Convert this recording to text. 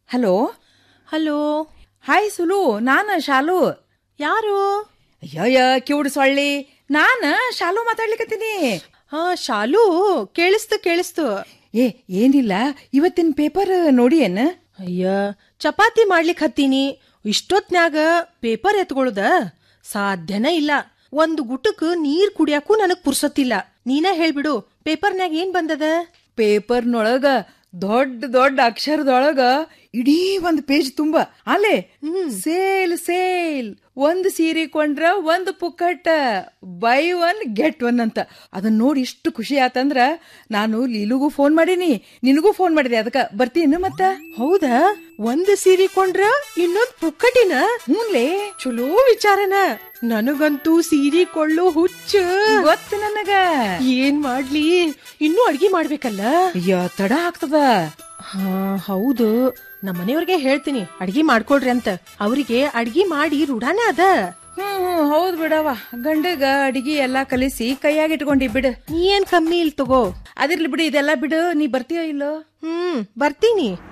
hello hello hi ಸುಲು ನಾನ ಶಾಲು ಯಾರು ಅಯ್ಯಯ್ಯ ಕಿವುಡು ಸೊಳ್ಳಿ ನಾನ ಶಾಲು ಮಾತಾಡ್ಲಿಕತ್ತೀನಿ ಹಾ ಶಾಲು ಕೇಳಿಸ್ತು ಕೇಳಿಸ್ತು ಏ ಏನಿಲ್ಲ ಇವತ್ತಿನ ಪೇಪರ್ ನೋಡಿ ಏನ ಅಯ್ಯ ಚಪಾತಿ ಮಾಡ್ಲಿಕ್ ಹತ್ತೀನಿ ಇಷ್ಟೊತ್ನ್ಯಾಗ ಪೇಪರ್ ಎತ್ಕೊಳ್ಳುದ ಸಾಧ್ಯನ ಇಲ್ಲ ಒಂದು ಗುಟಕ್ ನೀರ್ ಕುಡಿಯಾಕು ನನಗ್ ಪುರ್ಸೊತ್ತಿಲ್ಲ ನೀನ ಹೇಳ್ಬಿಡು ಪೇಪರ್ನ್ಯಾಗ ಏನ್ ಬಂದದ ಪೇಪರ್ನೊಳಗ ದೊಡ್ಡ ದೊಡ್ಡ ಅಕ್ಷರದೊಳಗ ಇಡೀ ಒಂದ್ ಪೇಜ್ ತುಂಬ ಅಲ್ಲೇ ಸೇಲ್ ಸೇಲ್ ಒಂದ್ ಸೀರೆ ಕೊಂಡ್ರ ಒಂದ್ ಪುಕ್ಕಟ್ಟ ಬೈ ಒನ್ ಗೆಟ್ ಒನ್ ಅಂತ ಅದನ್ನ ನೋಡಿ ಇಷ್ಟು ಖುಷಿ ಆತಂದ್ರ ನಾನು ಲೀಲುಗೂ ಫೋನ್ ಮಾಡೀನಿ ನಿನಗೂ ಫೋನ್ ಮಾಡಿದೆ ಅದಕ್ಕ ಬರ್ತೀನಿ ಮತ್ತ ಹೌದಾ ಒಂದ್ ಸೀರೆ ಕೊಂಡ್ರ ಇನ್ನೊಂದ್ ಪುಕ್ಕಟಿನ ಹ್ಞೂನ್ಲೇ ಚಲೋ ವಿಚಾರನ ನನಗಂತೂ ಸೀರೆ ಕೊಳ್ಳು ಹುಚ್ಚ ಗೊತ್ತು ನನಗ ಏನ್ ಮಾಡ್ಲಿ ಇನ್ನೂ ಅಡ್ಗಿ ಮಾಡ್ಬೇಕಲ್ಲ ಅಯ್ಯ ತಡ ಆಗ್ತದ ಹಾ ಹೌದು ನಮ್ಮ ಮನೆಯವ್ರಿಗೆ ಹೇಳ್ತೀನಿ ಅಡ್ಗಿ ಮಾಡ್ಕೊಡ್ರಿ ಅಂತ ಅವರಿಗೆ ಅಡ್ಗಿ ಮಾಡಿ ರೂಢಾನೇ ಅದ ಹ್ಮ್ ಹ್ಮ್ ಹೌದ್ ಬಿಡವ ಗಂಡಗ ಅಡಿಗೆ ಎಲ್ಲಾ ಕಲಿಸಿ ಕೈಯಾಗ ಇಟ್ಕೊಂಡಿ ಬಿಡು ನೀ ಏನ್ ಕಮ್ಮಿ ಇಲ್ ತಗೋ ಅದಿರ್ಲಿ ಬಿಡು ಇದೆಲ್ಲ ಬಿಡು ನೀ ಬರ್ತೀಯೋ ಇಲ್ಲೋ ಹ್ಮ್ ಬರ್ತೀನಿ